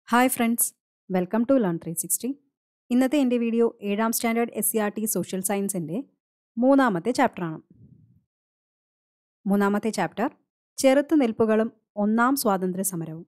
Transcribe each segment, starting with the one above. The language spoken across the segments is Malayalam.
hi friends welcome to learn three sixty ഇന്നത്തെ എൻ്റെ വീഡിയോ ഏഴാം standard S C R T social സയൻസിൻ്റെ മൂന്നാമത്തെ ചാപ്റ്ററാണ് മൂന്നാമത്തെ ചാപ്റ്റർ ചെറുത്തു നിൽപ്പുകളും ഒന്നാം സ്വാതന്ത്ര്യ സമരവും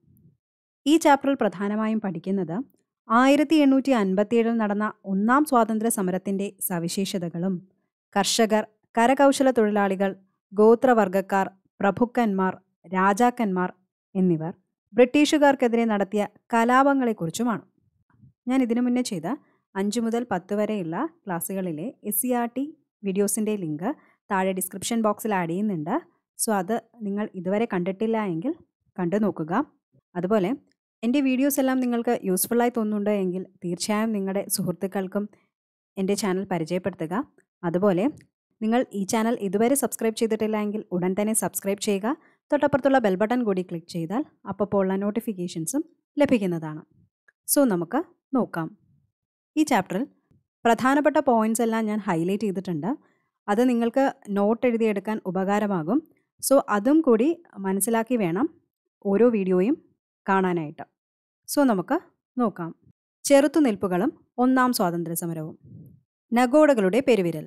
ഈ ചാപ്റ്ററിൽ പ്രധാനമായും പഠിക്കുന്നത് ആയിരത്തി എണ്ണൂറ്റി അൻപത്തിയേഴിൽ നടന്ന ഒന്നാം സ്വാതന്ത്ര്യ സമരത്തിൻ്റെ സവിശേഷതകളും കർഷകർ കരകൗശല തൊഴിലാളികൾ ഗോത്രവർഗക്കാർ പ്രഭുക്കന്മാർ രാജാക്കന്മാർ എന്നിവർ ബ്രിട്ടീഷുകാർക്കെതിരെ നടത്തിയ കലാപങ്ങളെക്കുറിച്ചുമാണ് ഞാൻ ഇതിനു മുന്നേ ചെയ്ത അഞ്ച് മുതൽ പത്ത് വരെയുള്ള ക്ലാസ്സുകളിലെ എസ് സി ആർ ടി വീഡിയോസിൻ്റെ ലിങ്ക് താഴെ ഡിസ്ക്രിപ്ഷൻ ബോക്സിൽ ആഡ് ചെയ്യുന്നുണ്ട് സോ അത് നിങ്ങൾ ഇതുവരെ കണ്ടിട്ടില്ല എങ്കിൽ കണ്ടു നോക്കുക അതുപോലെ എൻ്റെ വീഡിയോസ് എല്ലാം നിങ്ങൾക്ക് യൂസ്ഫുള്ളായി തോന്നുന്നുണ്ട് എങ്കിൽ തീർച്ചയായും നിങ്ങളുടെ സുഹൃത്തുക്കൾക്കും എൻ്റെ ചാനൽ പരിചയപ്പെടുത്തുക അതുപോലെ നിങ്ങൾ ഈ ചാനൽ ഇതുവരെ സബ്സ്ക്രൈബ് ചെയ്തിട്ടില്ല എങ്കിൽ ഉടൻ തന്നെ സബ്സ്ക്രൈബ് ചെയ്യുക തൊട്ടപ്പുറത്തുള്ള ബെൽ ബട്ടൺ കൂടി ക്ലിക്ക് ചെയ്താൽ അപ്പോൾ ഉള്ള നോട്ടിഫിക്കേഷൻസും ലഭിക്കുന്നതാണ് സോ നമുക്ക് നോക്കാം ഈ ചാപ്റ്ററിൽ പ്രധാനപ്പെട്ട പോയിന്റ്സ് എല്ലാം ഞാൻ ഹൈലൈറ്റ് ചെയ്തിട്ടുണ്ട് അത് നിങ്ങൾക്ക് നോട്ട് എഴുതിയെടുക്കാൻ ഉപകാരമാകും സോ അതും കൂടി മനസ്സിലാക്കി വേണം ഓരോ വീഡിയോയും കാണാനായിട്ട് സോ നമുക്ക് നോക്കാം ചെറുത്തുനിൽപ്പുകളും ഒന്നാം സ്വാതന്ത്ര്യ സമരവും നഗോഡകളുടെ പെരുവിരൽ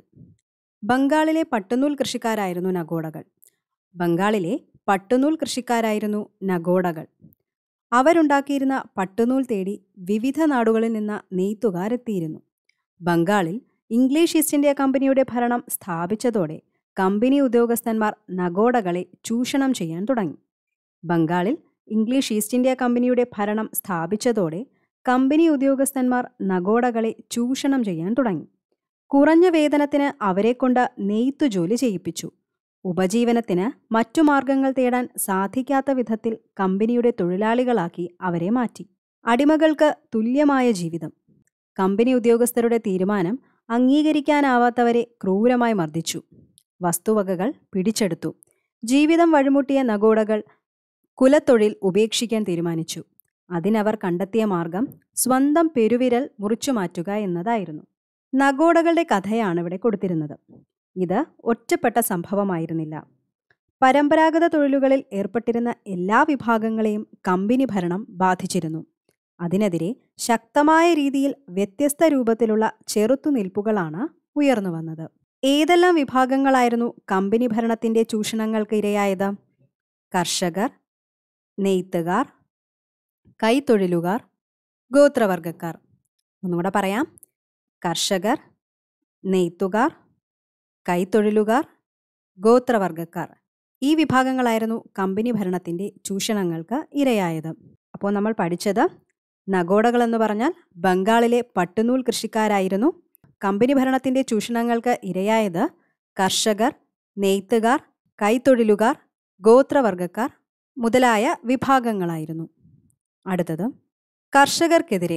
ബംഗാളിലെ പട്ടുനൂൽ കൃഷിക്കാരായിരുന്നു നഗോഡകൾ ബംഗാളിലെ പട്ടുനൂൽ കൃഷിക്കാരായിരുന്നു നഗോഡകൾ അവരുണ്ടാക്കിയിരുന്ന പട്ടുനൂൽ തേടി വിവിധ നാടുകളിൽ നിന്ന് നെയ്ത്തുകാരെത്തിയിരുന്നു ബംഗാളിൽ ഇംഗ്ലീഷ് ഈസ്റ്റ് ഇന്ത്യ കമ്പനിയുടെ ഭരണം സ്ഥാപിച്ചതോടെ കമ്പനി ഉദ്യോഗസ്ഥന്മാർ നഗോഡകളെ ചൂഷണം ചെയ്യാൻ തുടങ്ങി ബംഗാളിൽ ഇംഗ്ലീഷ് ഈസ്റ്റ് ഇന്ത്യ കമ്പനിയുടെ ഭരണം സ്ഥാപിച്ചതോടെ കമ്പനി ഉദ്യോഗസ്ഥന്മാർ നഗോഡകളെ ചൂഷണം ചെയ്യാൻ തുടങ്ങി കുറഞ്ഞ വേതനത്തിന് അവരെക്കൊണ്ട് നെയ്ത്തു ജോലി ചെയ്യിപ്പിച്ചു ഉപജീവനത്തിന് മറ്റു മാർഗങ്ങൾ തേടാൻ സാധിക്കാത്ത വിധത്തിൽ കമ്പനിയുടെ തൊഴിലാളികളാക്കി അവരെ മാറ്റി അടിമകൾക്ക് തുല്യമായ ജീവിതം കമ്പനി ഉദ്യോഗസ്ഥരുടെ തീരുമാനം അംഗീകരിക്കാനാവാത്തവരെ ക്രൂരമായി മർദ്ദിച്ചു വസ്തുവകകൾ പിടിച്ചെടുത്തു ജീവിതം വഴിമുട്ടിയ നഗോഡകൾ കുലത്തൊഴിൽ ഉപേക്ഷിക്കാൻ തീരുമാനിച്ചു അതിനവർ കണ്ടെത്തിയ മാർഗം സ്വന്തം പെരുവിരൽ മുറിച്ചു മാറ്റുക എന്നതായിരുന്നു നഗോഡകളുടെ കഥയാണ് ഇവിടെ കൊടുത്തിരുന്നത് ഇത് ഒറ്റപ്പെട്ട സംഭവമായിരുന്നില്ല പരമ്പരാഗത തൊഴിലുകളിൽ ഏർപ്പെട്ടിരുന്ന എല്ലാ വിഭാഗങ്ങളെയും കമ്പനി ഭരണം ബാധിച്ചിരുന്നു അതിനെതിരെ ശക്തമായ രീതിയിൽ വ്യത്യസ്ത രൂപത്തിലുള്ള ചെറുത്തുനിൽപ്പുകളാണ് ഉയർന്നു വന്നത് ഏതെല്ലാം വിഭാഗങ്ങളായിരുന്നു കമ്പനി ഭരണത്തിന്റെ ചൂഷണങ്ങൾക്ക് ഇരയായത് കർഷകർ നെയ്ത്തുകാർ കൈത്തൊഴിലുകാർ ഗോത്രവർഗക്കാർ ഒന്നുകൂടെ പറയാം കർഷകർ നെയ്ത്തുകാർ കൈത്തൊഴിലുകാർ ഗോത്രവർഗക്കാർ ഈ വിഭാഗങ്ങളായിരുന്നു കമ്പനി ഭരണത്തിൻ്റെ ചൂഷണങ്ങൾക്ക് ഇരയായത് അപ്പോൾ നമ്മൾ പഠിച്ചത് നഗോഡകൾ എന്ന് പറഞ്ഞാൽ ബംഗാളിലെ പട്ടുനൂൽ കൃഷിക്കാരായിരുന്നു കമ്പനി ഭരണത്തിൻ്റെ ചൂഷണങ്ങൾക്ക് ഇരയായത് കർഷകർ നെയ്ത്തുകാർ കൈത്തൊഴിലുകാർ ഗോത്രവർഗക്കാർ മുതലായ വിഭാഗങ്ങളായിരുന്നു അടുത്തത് കർഷകർക്കെതിരെ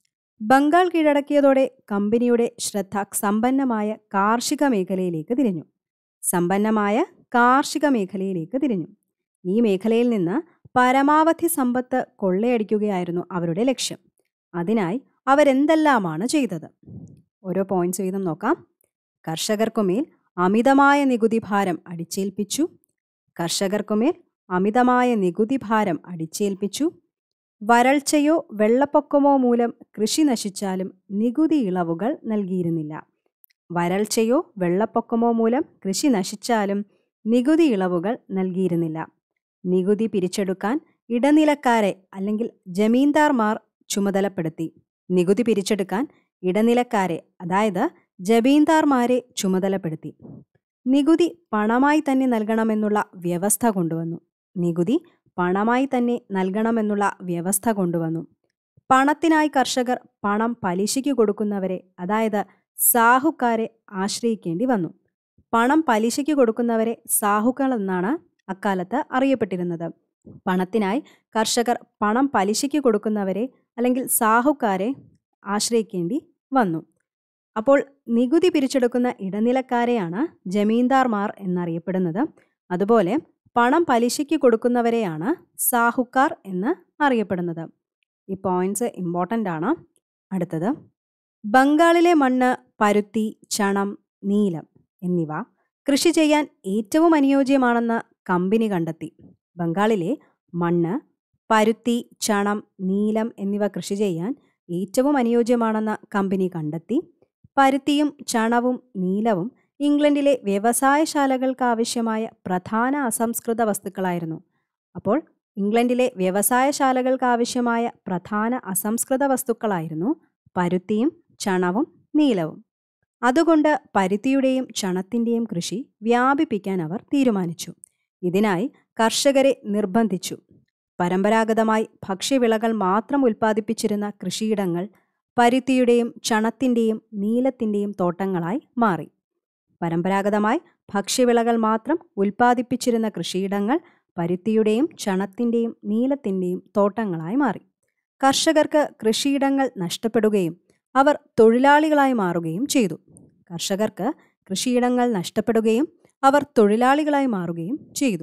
ബംഗാൾ കീഴടക്കിയതോടെ കമ്പനിയുടെ ശ്രദ്ധ സമ്പന്നമായ കാർഷിക മേഖലയിലേക്ക് തിരിഞ്ഞു സമ്പന്നമായ കാർഷിക മേഖലയിലേക്ക് തിരിഞ്ഞു ഈ മേഖലയിൽ നിന്ന് പരമാവധി സമ്പത്ത് കൊള്ളയടിക്കുകയായിരുന്നു അവരുടെ ലക്ഷ്യം അതിനായി അവരെന്തെല്ലാമാണ് ചെയ്തത് ഓരോ പോയിന്റ്സ് വീതം നോക്കാം കർഷകർക്കുമേൽ അമിതമായ നികുതി ഭാരം അടിച്ചേൽപ്പിച്ചു കർഷകർക്കുമേൽ അമിതമായ നികുതി ഭാരം അടിച്ചേൽപ്പിച്ചു വരൾച്ചയോ വെള്ളപ്പൊക്കമോ മൂലം കൃഷി നശിച്ചാലും നികുതി ഇളവുകൾ നൽകിയിരുന്നില്ല വരൾച്ചയോ വെള്ളപ്പൊക്കമോ മൂലം കൃഷി നശിച്ചാലും നികുതി ഇളവുകൾ നൽകിയിരുന്നില്ല നികുതി പിരിച്ചെടുക്കാൻ ഇടനിലക്കാരെ അല്ലെങ്കിൽ ജമീന്ദാർമാർ ചുമതലപ്പെടുത്തി നികുതി പിരിച്ചെടുക്കാൻ ഇടനിലക്കാരെ അതായത് ജമീന്ദാർമാരെ ചുമതലപ്പെടുത്തി നികുതി പണമായി തന്നെ നൽകണമെന്നുള്ള വ്യവസ്ഥ കൊണ്ടുവന്നു നികുതി പണമായി തന്നെ നൽകണമെന്നുള്ള വ്യവസ്ഥ കൊണ്ടുവന്നു പണത്തിനായി കർഷകർ പണം പലിശയ്ക്ക് കൊടുക്കുന്നവരെ അതായത് സാഹുക്കാരെ ആശ്രയിക്കേണ്ടി വന്നു പണം പലിശയ്ക്ക് കൊടുക്കുന്നവരെ സാഹുക്കൾ എന്നാണ് അക്കാലത്ത് അറിയപ്പെട്ടിരുന്നത് പണത്തിനായി കർഷകർ പണം പലിശയ്ക്ക് കൊടുക്കുന്നവരെ അല്ലെങ്കിൽ സാഹുക്കാരെ ആശ്രയിക്കേണ്ടി വന്നു അപ്പോൾ നികുതി പിരിച്ചെടുക്കുന്ന ഇടനിലക്കാരെയാണ് ജമീന്ദാർമാർ എന്നറിയപ്പെടുന്നത് അതുപോലെ പണം പലിശയ്ക്ക് കൊടുക്കുന്നവരെയാണ് സാഹുക്കാർ എന്ന് അറിയപ്പെടുന്നത് ഈ പോയിന്റ്സ് ഇമ്പോർട്ടൻ്റ് ആണ് അടുത്തത് ബംഗാളിലെ മണ്ണ് പരുത്തി ചണം നീലം എന്നിവ കൃഷി ചെയ്യാൻ ഏറ്റവും അനുയോജ്യമാണെന്ന് കമ്പനി കണ്ടെത്തി ബംഗാളിലെ മണ്ണ് പരുത്തി ചണം നീലം എന്നിവ കൃഷി ചെയ്യാൻ ഏറ്റവും അനുയോജ്യമാണെന്ന് കമ്പനി കണ്ടെത്തി പരുത്തിയും ചണവും നീലവും ഇംഗ്ലണ്ടിലെ വ്യവസായശാലകൾക്ക് ആവശ്യമായ പ്രധാന അസംസ്കൃത വസ്തുക്കളായിരുന്നു അപ്പോൾ ഇംഗ്ലണ്ടിലെ വ്യവസായശാലകൾക്ക് ആവശ്യമായ പ്രധാന അസംസ്കൃത വസ്തുക്കളായിരുന്നു പരുത്തിയും ചണവും നീലവും അതുകൊണ്ട് പരുത്തിയുടെയും ചണത്തിൻ്റെയും കൃഷി വ്യാപിപ്പിക്കാൻ അവർ തീരുമാനിച്ചു ഇതിനായി കർഷകരെ നിർബന്ധിച്ചു പരമ്പരാഗതമായി ഭക്ഷ്യവിളകൾ മാത്രം ഉൽപ്പാദിപ്പിച്ചിരുന്ന കൃഷിയിടങ്ങൾ പരുത്തിയുടെയും ചണത്തിൻ്റെയും നീലത്തിൻ്റെയും തോട്ടങ്ങളായി മാറി പരമ്പരാഗതമായി ഭക്ഷ്യവിളകൾ മാത്രം ഉൽപ്പാദിപ്പിച്ചിരുന്ന കൃഷിയിടങ്ങൾ പരുത്തിയുടെയും ചണത്തിൻ്റെയും നീലത്തിൻ്റെയും തോട്ടങ്ങളായി മാറി കർഷകർക്ക് കൃഷിയിടങ്ങൾ നഷ്ടപ്പെടുകയും അവർ തൊഴിലാളികളായി മാറുകയും ചെയ്തു കർഷകർക്ക് കൃഷിയിടങ്ങൾ നഷ്ടപ്പെടുകയും അവർ തൊഴിലാളികളായി മാറുകയും ചെയ്തു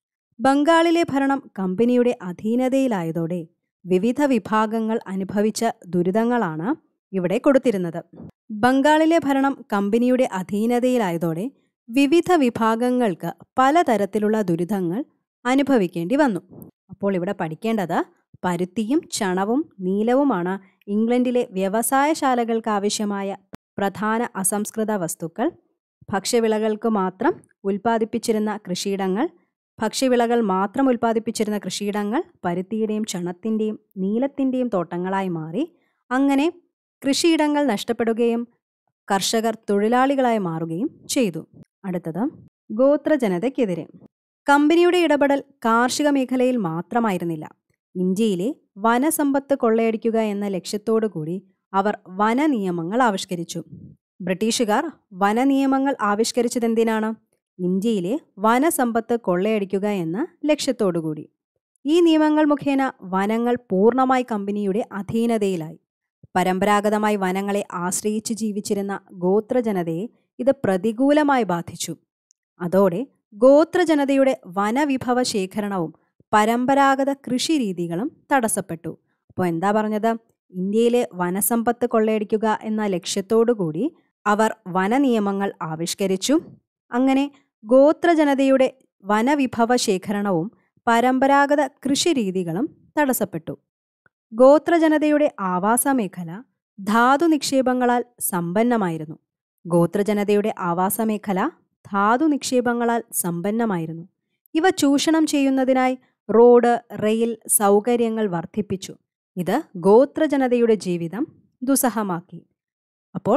ബംഗാളിലെ ഭരണം കമ്പനിയുടെ അധീനതയിലായതോടെ വിവിധ വിഭാഗങ്ങൾ അനുഭവിച്ച ദുരിതങ്ങളാണ് ഇവിടെ കൊടുത്തിരുന്നത് ബംഗാളിലെ ഭരണം കമ്പനിയുടെ അധീനതയിലായതോടെ വിവിധ വിഭാഗങ്ങൾക്ക് പലതരത്തിലുള്ള ദുരിതങ്ങൾ അനുഭവിക്കേണ്ടി വന്നു അപ്പോൾ ഇവിടെ പഠിക്കേണ്ടത് പരുത്തിയും ചണവും നീലവുമാണ് ഇംഗ്ലണ്ടിലെ വ്യവസായശാലകൾക്ക് ആവശ്യമായ പ്രധാന അസംസ്കൃത വസ്തുക്കൾ ഭക്ഷ്യവിളകൾക്ക് മാത്രം ഉൽപ്പാദിപ്പിച്ചിരുന്ന കൃഷിയിടങ്ങൾ ഭക്ഷ്യവിളകൾ മാത്രം ഉൽപ്പാദിപ്പിച്ചിരുന്ന കൃഷിയിടങ്ങൾ പരുത്തിയുടെയും ചണത്തിൻ്റെയും നീലത്തിൻ്റെയും തോട്ടങ്ങളായി മാറി അങ്ങനെ കൃഷിയിടങ്ങൾ നഷ്ടപ്പെടുകയും കർഷകർ തൊഴിലാളികളായി മാറുകയും ചെയ്തു അടുത്തത് ഗോത്രജനതയ്ക്കെതിരെ കമ്പനിയുടെ ഇടപെടൽ കാർഷിക മേഖലയിൽ മാത്രമായിരുന്നില്ല ഇന്ത്യയിലെ വനസമ്പത്ത് കൊള്ളയടിക്കുക എന്ന ലക്ഷ്യത്തോടു കൂടി അവർ വനനിയമങ്ങൾ ആവിഷ്കരിച്ചു ബ്രിട്ടീഷുകാർ വനനിയമങ്ങൾ ആവിഷ്കരിച്ചതെന്തിനാണ് ഇന്ത്യയിലെ വനസമ്പത്ത് കൊള്ളയടിക്കുക എന്ന ലക്ഷ്യത്തോടുകൂടി ഈ നിയമങ്ങൾ മുഖേന വനങ്ങൾ പൂർണ്ണമായി കമ്പനിയുടെ അധീനതയിലായി പരമ്പരാഗതമായി വനങ്ങളെ ആശ്രയിച്ച് ജീവിച്ചിരുന്ന ഗോത്രജനതയെ ഇത് പ്രതികൂലമായി ബാധിച്ചു അതോടെ ഗോത്രജനതയുടെ വനവിഭവ ശേഖരണവും പരമ്പരാഗത കൃഷി രീതികളും തടസ്സപ്പെട്ടു അപ്പോൾ എന്താ പറഞ്ഞത് ഇന്ത്യയിലെ വനസമ്പത്ത് കൊള്ളയടിക്കുക എന്ന ലക്ഷ്യത്തോടുകൂടി അവർ വനനിയമങ്ങൾ ആവിഷ്കരിച്ചു അങ്ങനെ ഗോത്രജനതയുടെ വനവിഭവ ശേഖരണവും പരമ്പരാഗത കൃഷിരീതികളും തടസ്സപ്പെട്ടു ഗോത്രജനതയുടെ ആവാസ മേഖല ധാതു നിക്ഷേപങ്ങളാൽ സമ്പന്നമായിരുന്നു ഗോത്രജനതയുടെ ആവാസ മേഖല ധാതു നിക്ഷേപങ്ങളാൽ സമ്പന്നമായിരുന്നു ഇവ ചൂഷണം ചെയ്യുന്നതിനായി റോഡ് റെയിൽ സൗകര്യങ്ങൾ വർദ്ധിപ്പിച്ചു ഇത് ഗോത്രജനതയുടെ ജീവിതം ദുസ്സഹമാക്കി അപ്പോൾ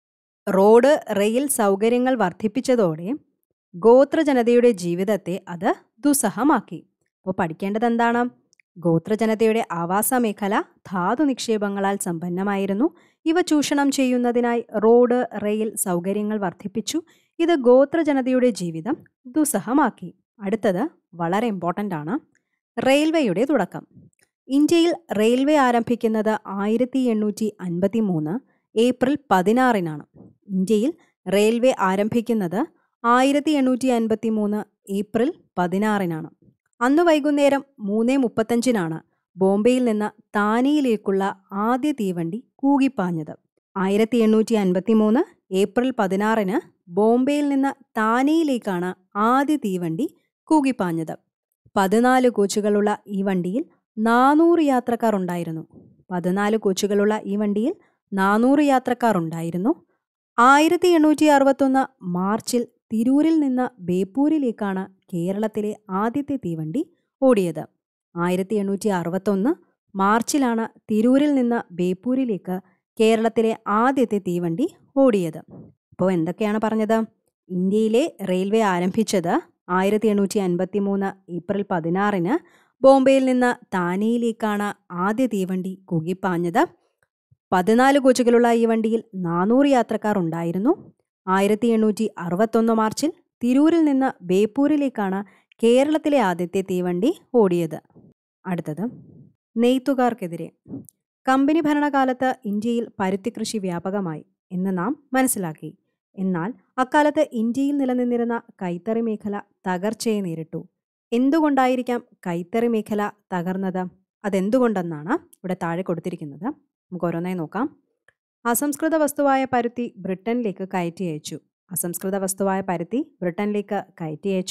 റോഡ് റെയിൽ സൗകര്യങ്ങൾ വർദ്ധിപ്പിച്ചതോടെ ഗോത്രജനതയുടെ ജീവിതത്തെ അത് ദുസ്സഹമാക്കി അപ്പോൾ പഠിക്കേണ്ടത് എന്താണ് ഗോത്രജനതയുടെ ആവാസ മേഖല ധാതു നിക്ഷേപങ്ങളാൽ സമ്പന്നമായിരുന്നു ഇവ ചൂഷണം ചെയ്യുന്നതിനായി റോഡ് റെയിൽ സൗകര്യങ്ങൾ വർദ്ധിപ്പിച്ചു ഇത് ഗോത്രജനതയുടെ ജീവിതം ദുസ്സഹമാക്കി അടുത്തത് വളരെ ഇമ്പോർട്ടൻ്റ് ആണ് റെയിൽവേയുടെ തുടക്കം ഇന്ത്യയിൽ റെയിൽവേ ആരംഭിക്കുന്നത് ആയിരത്തി എണ്ണൂറ്റി അൻപത്തി മൂന്ന് ഏപ്രിൽ പതിനാറിനാണ് ഇന്ത്യയിൽ റെയിൽവേ ആരംഭിക്കുന്നത് ആയിരത്തി എണ്ണൂറ്റി അൻപത്തി മൂന്ന് ഏപ്രിൽ പതിനാറിനാണ് അന്ന് വൈകുന്നേരം മൂന്ന് മുപ്പത്തഞ്ചിനാണ് ബോംബെയിൽ നിന്ന് താനെയിലേക്കുള്ള ആദ്യ തീവണ്ടി കൂകിപ്പാഞ്ഞത് ആയിരത്തി എണ്ണൂറ്റി അൻപത്തി മൂന്ന് ഏപ്രിൽ പതിനാറിന് ബോംബെയിൽ നിന്ന് താനെയിലേക്കാണ് ആദ്യ തീവണ്ടി കൂകിപ്പാഞ്ഞത് പതിനാല് കോച്ചുകളുള്ള ഈ വണ്ടിയിൽ നാനൂറ് യാത്രക്കാർ ഉണ്ടായിരുന്നു പതിനാല് കോച്ചുകളുള്ള ഈ വണ്ടിയിൽ നാനൂറ് യാത്രക്കാർ ഉണ്ടായിരുന്നു ആയിരത്തി എണ്ണൂറ്റി അറുപത്തൊന്ന് മാർച്ചിൽ തിരൂരിൽ നിന്ന് ബേപ്പൂരിലേക്കാണ് കേരളത്തിലെ ആദ്യത്തെ തീവണ്ടി ഓടിയത് ആയിരത്തി എണ്ണൂറ്റി അറുപത്തൊന്ന് മാർച്ചിലാണ് തിരൂരിൽ നിന്ന് ബേപ്പൂരിലേക്ക് കേരളത്തിലെ ആദ്യത്തെ തീവണ്ടി ഓടിയത് അപ്പോൾ എന്തൊക്കെയാണ് പറഞ്ഞത് ഇന്ത്യയിലെ റെയിൽവേ ആരംഭിച്ചത് ആയിരത്തി എണ്ണൂറ്റി അൻപത്തി മൂന്ന് ഏപ്രിൽ പതിനാറിന് ബോംബെയിൽ നിന്ന് താനെയിലേക്കാണ് ആദ്യ തീവണ്ടി കുകിപ്പാഞ്ഞത് പതിനാല് കോച്ചുകളുള്ള ഈ വണ്ടിയിൽ നാനൂറ് യാത്രക്കാർ ഉണ്ടായിരുന്നു ആയിരത്തി എണ്ണൂറ്റി അറുപത്തൊന്ന് മാർച്ചിൽ തിരൂരിൽ നിന്ന് ബേപ്പൂരിലേക്കാണ് കേരളത്തിലെ ആദ്യത്തെ തീവണ്ടി ഓടിയത് അടുത്തത് നെയ്ത്തുകാർക്കെതിരെ കമ്പനി ഭരണകാലത്ത് ഇന്ത്യയിൽ പരുത്തി കൃഷി വ്യാപകമായി എന്ന് നാം മനസ്സിലാക്കി എന്നാൽ അക്കാലത്ത് ഇന്ത്യയിൽ നിലനിന്നിരുന്ന കൈത്തറി മേഖല തകർച്ചയെ നേരിട്ടു എന്തുകൊണ്ടായിരിക്കാം കൈത്തറി മേഖല തകർന്നത് അതെന്തുകൊണ്ടെന്നാണ് ഇവിടെ താഴെ കൊടുത്തിരിക്കുന്നത് നമുക്ക് ഓരോന്നായി നോക്കാം അസംസ്കൃത വസ്തുവായ പരുത്തി ബ്രിട്ടനിലേക്ക് കയറ്റി അയച്ചു അസംസ്കൃത വസ്തുവായ പരുത്തി ബ്രിട്ടനിലേക്ക് കയറ്റി അയച്ചു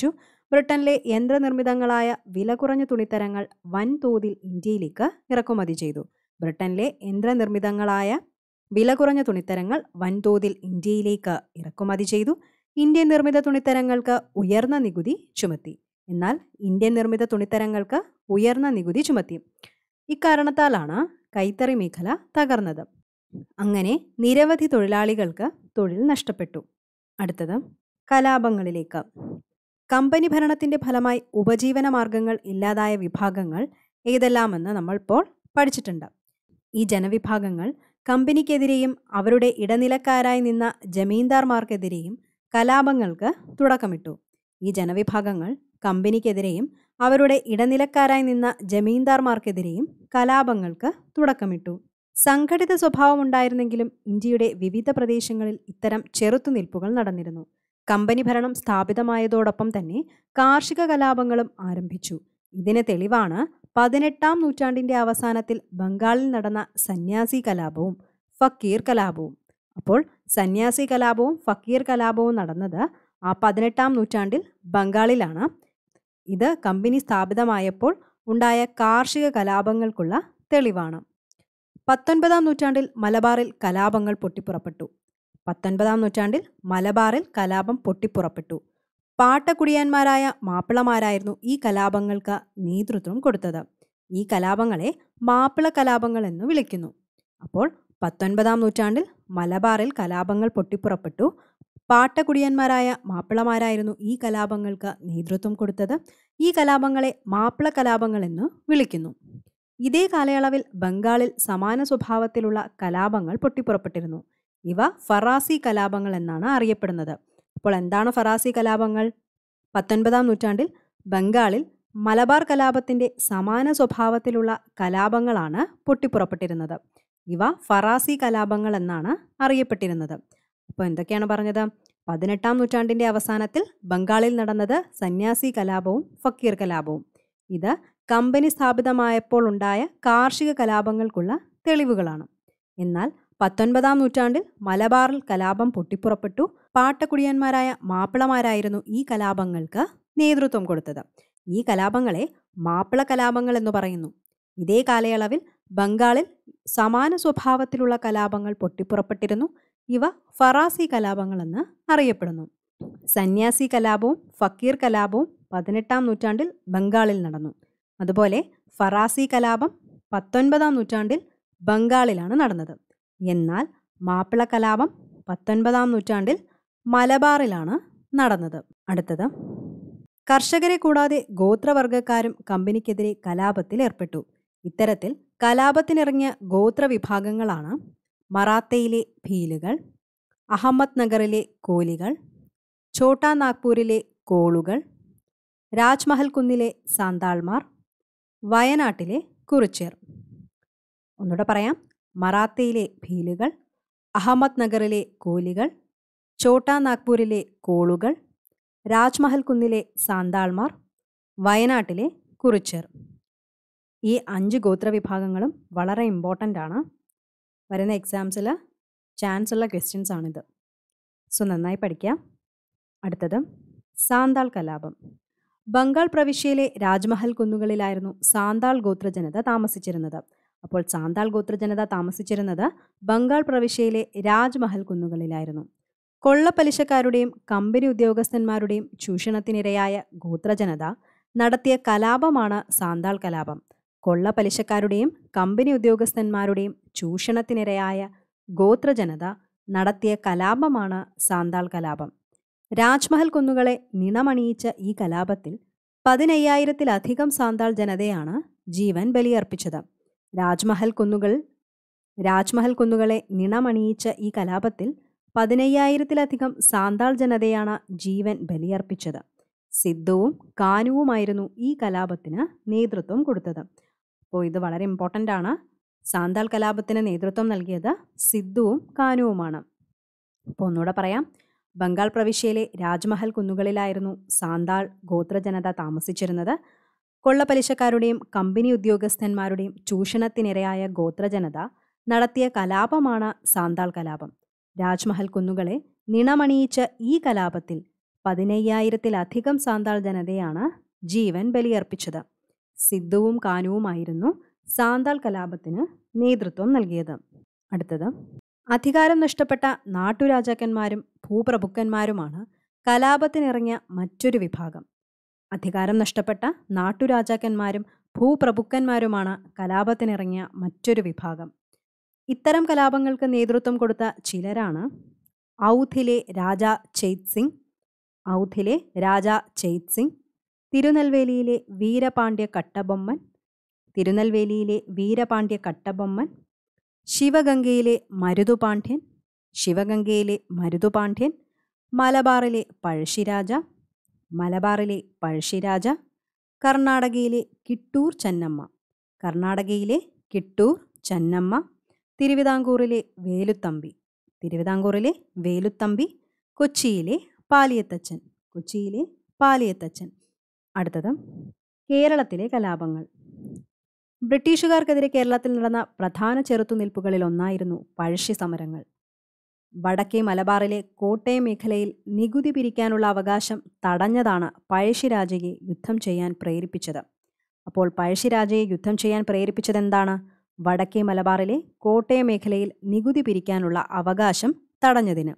ബ്രിട്ടനിലെ യന്ത്രനിർമ്മിതങ്ങളായ വില കുറഞ്ഞ തുണിത്തരങ്ങൾ വൻതോതിൽ ഇന്ത്യയിലേക്ക് ഇറക്കുമതി ചെയ്തു ബ്രിട്ടനിലെ യന്ത്രനിർമ്മിതങ്ങളായ വില കുറഞ്ഞ തുണിത്തരങ്ങൾ വൻതോതിൽ ഇന്ത്യയിലേക്ക് ഇറക്കുമതി ചെയ്തു ഇന്ത്യൻ നിർമ്മിത തുണിത്തരങ്ങൾക്ക് ഉയർന്ന നികുതി ചുമത്തി എന്നാൽ ഇന്ത്യൻ നിർമ്മിത തുണിത്തരങ്ങൾക്ക് ഉയർന്ന നികുതി ചുമത്തി ഇക്കാരണത്താലാണ് കൈത്തറി മേഖല തകർന്നത് അങ്ങനെ നിരവധി തൊഴിലാളികൾക്ക് തൊഴിൽ നഷ്ടപ്പെട്ടു അടുത്തത് കലാപങ്ങളിലേക്ക് കമ്പനി ഭരണത്തിന്റെ ഫലമായി ഉപജീവന മാർഗങ്ങൾ ഇല്ലാതായ വിഭാഗങ്ങൾ ഏതെല്ലാമെന്ന് നമ്മൾ ഇപ്പോൾ പഠിച്ചിട്ടുണ്ട് ഈ ജനവിഭാഗങ്ങൾ കമ്പനിക്കെതിരെയും അവരുടെ ഇടനിലക്കാരായി നിന്ന ജമീന്ദാർമാർക്കെതിരെയും കലാപങ്ങൾക്ക് തുടക്കമിട്ടു ഈ ജനവിഭാഗങ്ങൾ കമ്പനിക്കെതിരെയും അവരുടെ ഇടനിലക്കാരായി നിന്ന ജമീന്ദാർമാർക്കെതിരെയും കലാപങ്ങൾക്ക് തുടക്കമിട്ടു സംഘടിത സ്വഭാവമുണ്ടായിരുന്നെങ്കിലും ഇന്ത്യയുടെ വിവിധ പ്രദേശങ്ങളിൽ ഇത്തരം ചെറുത്തുനിൽപ്പുകൾ നടന്നിരുന്നു കമ്പനി ഭരണം സ്ഥാപിതമായതോടൊപ്പം തന്നെ കാർഷിക കലാപങ്ങളും ആരംഭിച്ചു ഇതിന് തെളിവാണ് പതിനെട്ടാം നൂറ്റാണ്ടിന്റെ അവസാനത്തിൽ ബംഗാളിൽ നടന്ന സന്യാസി കലാപവും ഫക്കീർ കലാപവും അപ്പോൾ സന്യാസി കലാപവും ഫക്കീർ കലാപവും നടന്നത് ആ പതിനെട്ടാം നൂറ്റാണ്ടിൽ ബംഗാളിലാണ് ഇത് കമ്പനി സ്ഥാപിതമായപ്പോൾ ഉണ്ടായ കാർഷിക കലാപങ്ങൾക്കുള്ള തെളിവാണ് പത്തൊൻപതാം നൂറ്റാണ്ടിൽ മലബാറിൽ കലാപങ്ങൾ പൊട്ടിപ്പുറപ്പെട്ടു പത്തൊൻപതാം നൂറ്റാണ്ടിൽ മലബാറിൽ കലാപം പൊട്ടിപ്പുറപ്പെട്ടു പാട്ടക്കുടിയാന്മാരായ മാപ്പിളമാരായിരുന്നു ഈ കലാപങ്ങൾക്ക് നേതൃത്വം കൊടുത്തത് ഈ കലാപങ്ങളെ മാപ്പിള കലാപങ്ങൾ എന്ന് വിളിക്കുന്നു അപ്പോൾ പത്തൊൻപതാം നൂറ്റാണ്ടിൽ മലബാറിൽ കലാപങ്ങൾ പൊട്ടിപ്പുറപ്പെട്ടു പാട്ടക്കുടിയന്മാരായ മാപ്പിളമാരായിരുന്നു ഈ കലാപങ്ങൾക്ക് നേതൃത്വം കൊടുത്തത് ഈ കലാപങ്ങളെ മാപ്പിള കലാപങ്ങൾ എന്ന് വിളിക്കുന്നു ഇതേ കാലയളവിൽ ബംഗാളിൽ സമാന സ്വഭാവത്തിലുള്ള കലാപങ്ങൾ പൊട്ടിപ്പുറപ്പെട്ടിരുന്നു ഇവ ഫറാസി കലാപങ്ങൾ എന്നാണ് അറിയപ്പെടുന്നത് അപ്പോൾ എന്താണ് ഫറാസി കലാപങ്ങൾ പത്തൊൻപതാം നൂറ്റാണ്ടിൽ ബംഗാളിൽ മലബാർ കലാപത്തിന്റെ സമാന സ്വഭാവത്തിലുള്ള കലാപങ്ങളാണ് പൊട്ടിപ്പുറപ്പെട്ടിരുന്നത് ഇവ ഫറാസി കലാപങ്ങൾ എന്നാണ് അറിയപ്പെട്ടിരുന്നത് അപ്പോൾ എന്തൊക്കെയാണ് പറഞ്ഞത് പതിനെട്ടാം നൂറ്റാണ്ടിന്റെ അവസാനത്തിൽ ബംഗാളിൽ നടന്നത് സന്യാസി കലാപവും ഫക്കീർ കലാപവും ഇത് കമ്പനി സ്ഥാപിതമായപ്പോൾ ഉണ്ടായ കാർഷിക കലാപങ്ങൾക്കുള്ള തെളിവുകളാണ് എന്നാൽ പത്തൊൻപതാം നൂറ്റാണ്ടിൽ മലബാറിൽ കലാപം പൊട്ടിപ്പുറപ്പെട്ടു പാട്ടക്കുടിയന്മാരായ മാപ്പിളമാരായിരുന്നു ഈ കലാപങ്ങൾക്ക് നേതൃത്വം കൊടുത്തത് ഈ കലാപങ്ങളെ മാപ്പിള കലാപങ്ങൾ എന്ന് പറയുന്നു ഇതേ കാലയളവിൽ ബംഗാളിൽ സമാന സ്വഭാവത്തിലുള്ള കലാപങ്ങൾ പൊട്ടിപ്പുറപ്പെട്ടിരുന്നു ഇവ ഫറാസി കലാപങ്ങളെന്ന് അറിയപ്പെടുന്നു സന്യാസി കലാപവും ഫക്കീർ കലാപവും പതിനെട്ടാം നൂറ്റാണ്ടിൽ ബംഗാളിൽ നടന്നു അതുപോലെ ഫറാസി കലാപം പത്തൊൻപതാം നൂറ്റാണ്ടിൽ ബംഗാളിലാണ് നടന്നത് എന്നാൽ മാപ്പിള കലാപം പത്തൊൻപതാം നൂറ്റാണ്ടിൽ മലബാറിലാണ് നടന്നത് അടുത്തത് കർഷകരെ കൂടാതെ ഗോത്രവർഗക്കാരും കമ്പനിക്കെതിരെ കലാപത്തിൽ ഏർപ്പെട്ടു ഇത്തരത്തിൽ കലാപത്തിനിറങ്ങിയ ഗോത്ര വിഭാഗങ്ങളാണ് മറാത്തയിലെ ഭീലുകൾ അഹമ്മദ് നഗറിലെ കോലികൾ ഛോട്ടാ നാഗ്പൂരിലെ കോളുകൾ രാജ്മഹൽ കുന്നിലെ സാന്താൾമാർ വയനാട്ടിലെ കുറിച്യർ ഒന്നുകൂടെ പറയാം മറാത്തയിലെ ഭീലുകൾ അഹമ്മദ് നഗറിലെ കോലികൾ ഛോട്ടാ നാഗ്പൂരിലെ കോളുകൾ രാജ്മഹൽ കുന്നിലെ സാന്താൾമാർ വയനാട്ടിലെ കുറിച്യർ ഈ അഞ്ച് ഗോത്രവിഭാഗങ്ങളും വളരെ ഇമ്പോർട്ടൻ്റ് ആണ് വരുന്ന എക്സാംസിൽ ചാൻസ് ഉള്ള ക്വസ്റ്റ്യൻസ് ആണിത് സോ നന്നായി പഠിക്കാം അടുത്തത് സാന്താൾ കലാപം ബംഗാൾ പ്രവിശ്യയിലെ രാജ്മഹൽ കുന്നുകളിലായിരുന്നു സാന്താൾ ഗോത്രജനത താമസിച്ചിരുന്നത് അപ്പോൾ സാന്താൾ ഗോത്രജനത താമസിച്ചിരുന്നത് ബംഗാൾ പ്രവിശ്യയിലെ രാജ്മഹൽ കുന്നുകളിലായിരുന്നു കൊള്ളപ്പലിശക്കാരുടെയും കമ്പനി ഉദ്യോഗസ്ഥന്മാരുടെയും ചൂഷണത്തിനിരയായ ഗോത്രജനത നടത്തിയ കലാപമാണ് സാന്താൾ കലാപം കൊള്ളപ്പലിശക്കാരുടെയും കമ്പനി ഉദ്യോഗസ്ഥന്മാരുടെയും ചൂഷണത്തിനിരയായ ഗോത്രജനത നടത്തിയ കലാപമാണ് സാന്താൾ കലാപം രാജ്മഹൽ കുന്നുകളെ നിണമണിയിച്ച ഈ കലാപത്തിൽ പതിനയ്യായിരത്തിലധികം സാന്താൾ ജനതയാണ് ജീവൻ ബലിയർപ്പിച്ചത് രാജ്മഹൽ കുന്നുകൾ രാജ്മഹൽ കുന്നുകളെ നിണമണിയിച്ച ഈ കലാപത്തിൽ പതിനയ്യായിരത്തിലധികം സാന്താൾ ജനതയാണ് ജീവൻ ബലിയർപ്പിച്ചത് സിദ്ധുവും കാനുവുമായിരുന്നു ഈ കലാപത്തിന് നേതൃത്വം കൊടുത്തത് അപ്പോൾ ഇത് വളരെ ഇമ്പോർട്ടൻ്റ് ആണ് സാന്താൾ കലാപത്തിന് നേതൃത്വം നൽകിയത് സിദ്ധുവും കാനുവുമാണ് അപ്പോൾ ഒന്നുകൂടെ പറയാം ബംഗാൾ പ്രവിശ്യയിലെ രാജ്മഹൽ കുന്നുകളിലായിരുന്നു സാന്താൾ ഗോത്രജനത താമസിച്ചിരുന്നത് കൊള്ളപ്പലിശക്കാരുടെയും കമ്പനി ഉദ്യോഗസ്ഥന്മാരുടെയും ചൂഷണത്തിനിരയായ ഗോത്രജനത നടത്തിയ കലാപമാണ് സാന്താൾ കലാപം രാജ്മഹൽ കുന്നുകളെ നിണമണിയിച്ച ഈ കലാപത്തിൽ പതിനയ്യായിരത്തിലധികം സാന്താൾ ജനതയാണ് ജീവൻ ബലിയർപ്പിച്ചത് സിദ്ധുവും കാനുവുമായിരുന്നു സാന്താൾ കലാപത്തിന് നേതൃത്വം നൽകിയത് അടുത്തത് അധികാരം നഷ്ടപ്പെട്ട നാട്ടുരാജാക്കന്മാരും ഭൂപ്രഭുക്കന്മാരുമാണ് കലാപത്തിനിറങ്ങിയ മറ്റൊരു വിഭാഗം അധികാരം നഷ്ടപ്പെട്ട നാട്ടുരാജാക്കന്മാരും ഭൂപ്രഭുക്കന്മാരുമാണ് കലാപത്തിനിറങ്ങിയ മറ്റൊരു വിഭാഗം ഇത്തരം കലാപങ്ങൾക്ക് നേതൃത്വം കൊടുത്ത ചിലരാണ് ഔധിലെ രാജ ചെയ്ത് സിംഗ് ഔധിലെ രാജ ചെയ്ത് സിംഗ് തിരുനെൽവേലിയിലെ വീരപാണ്ഡ്യ കട്ടബൊമ്മൻ തിരുനെൽവേലിയിലെ വീരപാണ്ഡ്യ കട്ടബൊമ്മൻ ശിവഗംഗയിലെ മരുതുപാണ്ഡ്യൻ ശിവഗംഗയിലെ മരുതുപാണ്ഡ്യൻ മലബാറിലെ പഴശ്ശിരാജ മലബാറിലെ പഴശ്ശിരാജ കർണാടകയിലെ കിട്ടൂർ ചന്നമ്മ കർണാടകയിലെ കിട്ടൂർ ചന്നമ്മ തിരുവിതാംകൂറിലെ വേലുത്തമ്പി തിരുവിതാംകൂറിലെ വേലുത്തമ്പി കൊച്ചിയിലെ പാലിയത്തച്ഛൻ കൊച്ചിയിലെ പാലിയത്തച്ഛൻ അടുത്തത് കേരളത്തിലെ കലാപങ്ങൾ ബ്രിട്ടീഷുകാർക്കെതിരെ കേരളത്തിൽ നടന്ന പ്രധാന ചെറുത്തുനിൽപ്പുകളിൽ ഒന്നായിരുന്നു പഴശ്ശി സമരങ്ങൾ വടക്കേ മലബാറിലെ കോട്ടയം മേഖലയിൽ നികുതി പിരിക്കാനുള്ള അവകാശം തടഞ്ഞതാണ് പഴശ്ശിരാജയെ യുദ്ധം ചെയ്യാൻ പ്രേരിപ്പിച്ചത് അപ്പോൾ പഴശ്ശിരാജയെ യുദ്ധം ചെയ്യാൻ പ്രേരിപ്പിച്ചത് എന്താണ് വടക്കേ മലബാറിലെ കോട്ടയം മേഖലയിൽ നികുതി പിരിക്കാനുള്ള അവകാശം തടഞ്ഞതിന്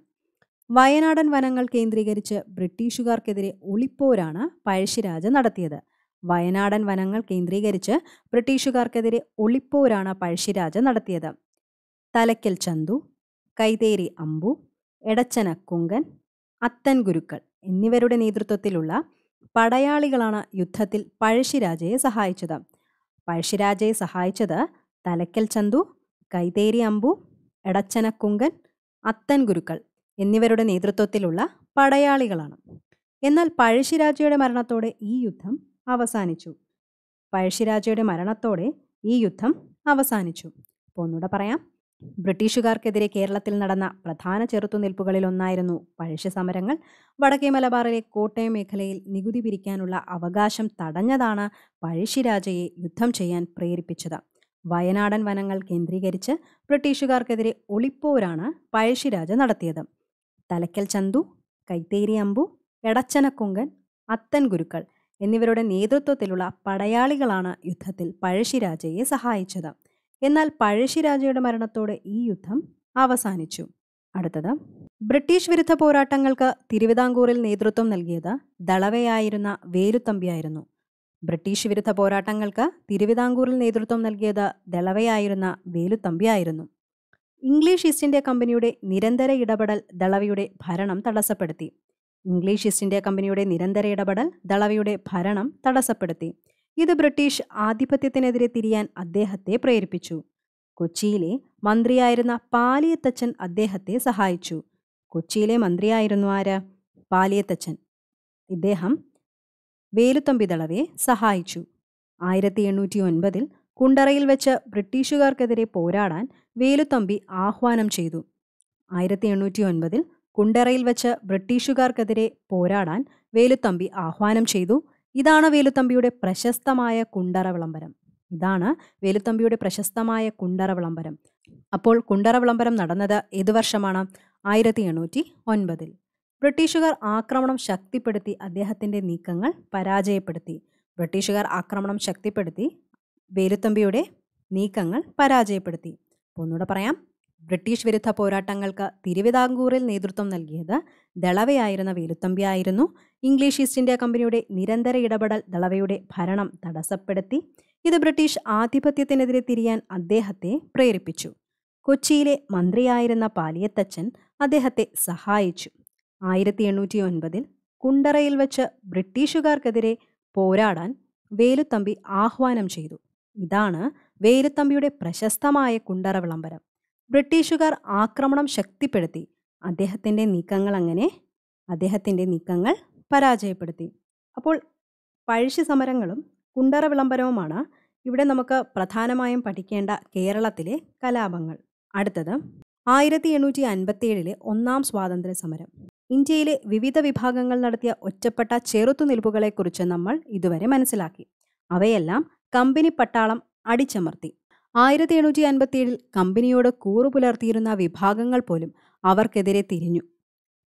വയനാടൻ വനങ്ങൾ കേന്ദ്രീകരിച്ച് ബ്രിട്ടീഷുകാർക്കെതിരെ ഒളിപ്പോരാണ് പഴശ്ശിരാജ നടത്തിയത് വയനാടൻ വനങ്ങൾ കേന്ദ്രീകരിച്ച് ബ്രിട്ടീഷുകാർക്കെതിരെ ഒളിപ്പോരാണ് പഴശ്ശിരാജ നടത്തിയത് തലയ്ക്കൽ ചന്തു കൈതേരി അമ്പു എടച്ചന കുങ്കൻ അത്തൻ ഗുരുക്കൾ എന്നിവരുടെ നേതൃത്വത്തിലുള്ള പടയാളികളാണ് യുദ്ധത്തിൽ പഴശ്ശിരാജയെ സഹായിച്ചത് പഴശ്ശിരാജയെ സഹായിച്ചത് തലയ്ക്കൽ ചന്തു കൈതേരി അമ്പു എടച്ചന കുങ്കൻ അത്തൻ ഗുരുക്കൾ എന്നിവരുടെ നേതൃത്വത്തിലുള്ള പടയാളികളാണ് എന്നാൽ പഴശ്ശിരാജയുടെ മരണത്തോടെ ഈ യുദ്ധം അവസാനിച്ചു പഴശ്ശിരാജയുടെ മരണത്തോടെ ഈ യുദ്ധം അവസാനിച്ചു അപ്പോൾ ഒന്നുകൂടെ പറയാം ബ്രിട്ടീഷുകാർക്കെതിരെ കേരളത്തിൽ നടന്ന പ്രധാന ചെറുത്തുനിൽപ്പുകളിൽ ഒന്നായിരുന്നു പഴശ്ശി സമരങ്ങൾ വടക്കേ മലബാറിലെ കോട്ടയം മേഖലയിൽ നികുതി പിരിക്കാനുള്ള അവകാശം തടഞ്ഞതാണ് പഴശ്ശിരാജയെ യുദ്ധം ചെയ്യാൻ പ്രേരിപ്പിച്ചത് വയനാടൻ വനങ്ങൾ കേന്ദ്രീകരിച്ച് ബ്രിട്ടീഷുകാർക്കെതിരെ ഒളിപ്പോരാണ് പഴശ്ശിരാജ നടത്തിയത് തലക്കൽ ചന്തു കൈത്തേരി അമ്പു എടച്ചനക്കുങ്കൻ അത്തൻ ഗുരുക്കൾ എന്നിവരുടെ നേതൃത്വത്തിലുള്ള പടയാളികളാണ് യുദ്ധത്തിൽ പഴശ്ശിരാജയെ സഹായിച്ചത് എന്നാൽ പഴശ്ശിരാജയുടെ മരണത്തോടെ ഈ യുദ്ധം അവസാനിച്ചു അടുത്തത് ബ്രിട്ടീഷ് വിരുദ്ധ പോരാട്ടങ്ങൾക്ക് തിരുവിതാംകൂറിൽ നേതൃത്വം നൽകിയത് ദളവയായിരുന്ന വേലുത്തമ്പിയായിരുന്നു ബ്രിട്ടീഷ് വിരുദ്ധ പോരാട്ടങ്ങൾക്ക് തിരുവിതാംകൂറിൽ നേതൃത്വം നൽകിയത് ദളവയായിരുന്ന വേലുത്തമ്പിയായിരുന്നു ഇംഗ്ലീഷ് ഈസ്റ്റ് ഇന്ത്യ കമ്പനിയുടെ നിരന്തര ഇടപെടൽ ദളവയുടെ ഭരണം തടസ്സപ്പെടുത്തി ഇംഗ്ലീഷ് ഈസ്റ്റ് ഇന്ത്യ കമ്പനിയുടെ നിരന്തര ഇടപെടൽ ദളവയുടെ ഭരണം തടസ്സപ്പെടുത്തി ഇത് ബ്രിട്ടീഷ് ആധിപത്യത്തിനെതിരെ തിരിയാൻ അദ്ദേഹത്തെ പ്രേരിപ്പിച്ചു കൊച്ചിയിലെ മന്ത്രിയായിരുന്ന പാലിയത്തച്ഛൻ അദ്ദേഹത്തെ സഹായിച്ചു കൊച്ചിയിലെ മന്ത്രിയായിരുന്നു ആര് പാലിയത്തച്ഛൻ ഇദ്ദേഹം വേലുത്തമ്പി ദളവയെ സഹായിച്ചു ആയിരത്തി എണ്ണൂറ്റി ഒൻപതിൽ കുണ്ടറയിൽ വെച്ച് ബ്രിട്ടീഷുകാർക്കെതിരെ പോരാടാൻ വേലുത്തമ്പി ആഹ്വാനം ചെയ്തു ആയിരത്തി എണ്ണൂറ്റി ഒൻപതിൽ കുണ്ടറയിൽ വെച്ച് ബ്രിട്ടീഷുകാർക്കെതിരെ പോരാടാൻ വേലുത്തമ്പി ആഹ്വാനം ചെയ്തു ഇതാണ് വേലുത്തമ്പിയുടെ പ്രശസ്തമായ കുണ്ടറ വിളംബരം ഇതാണ് വേലുത്തമ്പിയുടെ പ്രശസ്തമായ കുണ്ടറ വിളംബരം അപ്പോൾ കുണ്ടറ വിളംബരം നടന്നത് ഏതു വർഷമാണ് ആയിരത്തി എണ്ണൂറ്റി ഒൻപതിൽ ബ്രിട്ടീഷുകാർ ആക്രമണം ശക്തിപ്പെടുത്തി അദ്ദേഹത്തിൻ്റെ നീക്കങ്ങൾ പരാജയപ്പെടുത്തി ബ്രിട്ടീഷുകാർ ആക്രമണം ശക്തിപ്പെടുത്തി വേലുത്തമ്പിയുടെ നീക്കങ്ങൾ പരാജയപ്പെടുത്തി അപ്പോൾ ഒന്നുകൂടെ പറയാം ബ്രിട്ടീഷ് വിരുദ്ധ പോരാട്ടങ്ങൾക്ക് തിരുവിതാംകൂറിൽ നേതൃത്വം നൽകിയത് ദളവയായിരുന്ന വേലുത്തമ്പിയായിരുന്നു ഇംഗ്ലീഷ് ഈസ്റ്റ് ഇന്ത്യ കമ്പനിയുടെ നിരന്തര ഇടപെടൽ ദളവയുടെ ഭരണം തടസ്സപ്പെടുത്തി ഇത് ബ്രിട്ടീഷ് ആധിപത്യത്തിനെതിരെ തിരിയാൻ അദ്ദേഹത്തെ പ്രേരിപ്പിച്ചു കൊച്ചിയിലെ മന്ത്രിയായിരുന്ന പാലിയത്തച്ഛൻ അദ്ദേഹത്തെ സഹായിച്ചു ആയിരത്തി എണ്ണൂറ്റി ഒൻപതിൽ കുണ്ടറയിൽ വെച്ച് ബ്രിട്ടീഷുകാർക്കെതിരെ പോരാടാൻ വേലുത്തമ്പി ആഹ്വാനം ചെയ്തു ഇതാണ് വേലുത്തമ്പിയുടെ പ്രശസ്തമായ കുണ്ടറ വിളംബരം ബ്രിട്ടീഷുകാർ ആക്രമണം ശക്തിപ്പെടുത്തി അദ്ദേഹത്തിൻ്റെ നീക്കങ്ങൾ അങ്ങനെ അദ്ദേഹത്തിൻ്റെ നീക്കങ്ങൾ പരാജയപ്പെടുത്തി അപ്പോൾ പഴശ്ശി സമരങ്ങളും കുണ്ടറ വിളംബരവുമാണ് ഇവിടെ നമുക്ക് പ്രധാനമായും പഠിക്കേണ്ട കേരളത്തിലെ കലാപങ്ങൾ അടുത്തത് ആയിരത്തി എണ്ണൂറ്റി അൻപത്തിയേഴിലെ ഒന്നാം സ്വാതന്ത്ര്യ സമരം ഇന്ത്യയിലെ വിവിധ വിഭാഗങ്ങൾ നടത്തിയ ഒറ്റപ്പെട്ട ചെറുത്തുനിൽപ്പുകളെക്കുറിച്ച് നമ്മൾ ഇതുവരെ മനസ്സിലാക്കി അവയെല്ലാം കമ്പനി പട്ടാളം അടിച്ചമർത്തി ആയിരത്തി എണ്ണൂറ്റി അൻപത്തിയേഴിൽ കമ്പനിയോട് കൂറു പുലർത്തിയിരുന്ന വിഭാഗങ്ങൾ പോലും അവർക്കെതിരെ തിരിഞ്ഞു